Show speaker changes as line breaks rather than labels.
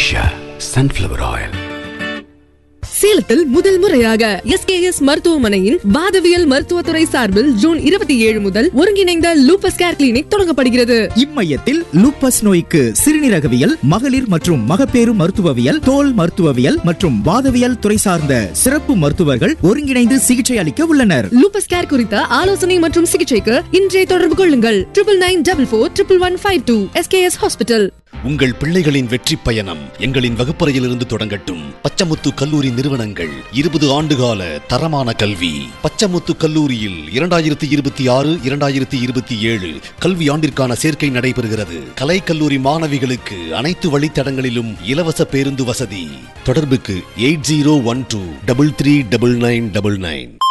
Usha sunflower oil
சேலத்தில் முதல் முறையாக எஸ்கேஎஸ் மருத்துவமனையின் வாதவியல் மருத்துவத்துறை சார்பில் ஜூன் இருபத்தி ஏழு முதல் ஒருங்கிணைந்த லூபஸ் கேர் கிளினிக் தொடங்கப்படுகிறது
இம்மையத்தில் லூப்பஸ் நோய்க்கு சிறுநீரகவியல் மகளிர் மற்றும் மகப்பேறு மருத்துவவியல் தோல் மருத்துவவியல் மற்றும் வாதவியல் துறை சார்ந்த சிறப்பு மருத்துவர்கள் ஒருங்கிணைந்து சிகிச்சை அளிக்க உள்ளனர்
லூபஸ் கேர் குறித்த ஆலோசனை மற்றும் சிகிச்சைக்கு இன்றைய தொடர்பு கொள்ளுங்கள் triple nine double four triple one five two SKS hospital
உங்கள் பிள்ளைகளின் வெற்றி பயணம் எங்களின் வகுப்பறையிலிருந்து தொடங்கட்டும் பச்சமுத்து கல்லூரி நிறுவனங்கள் இருபது ஆண்டுகால தரமான கல்வி பச்சமுத்து கல்லூரியில் இரண்டாயிரத்தி இருபத்தி ஆறு இரண்டாயிரத்தி இருபத்தி ஏழு கல்வி ஆண்டிற்கான சேர்க்கை நடைபெறுகிறது கலை கல்லூரி மாணவிகளுக்கு அனைத்து வழித்தடங்களிலும் இலவச பேருந்து வசதி தொடர்புக்கு eight zero one two double three double nine double nine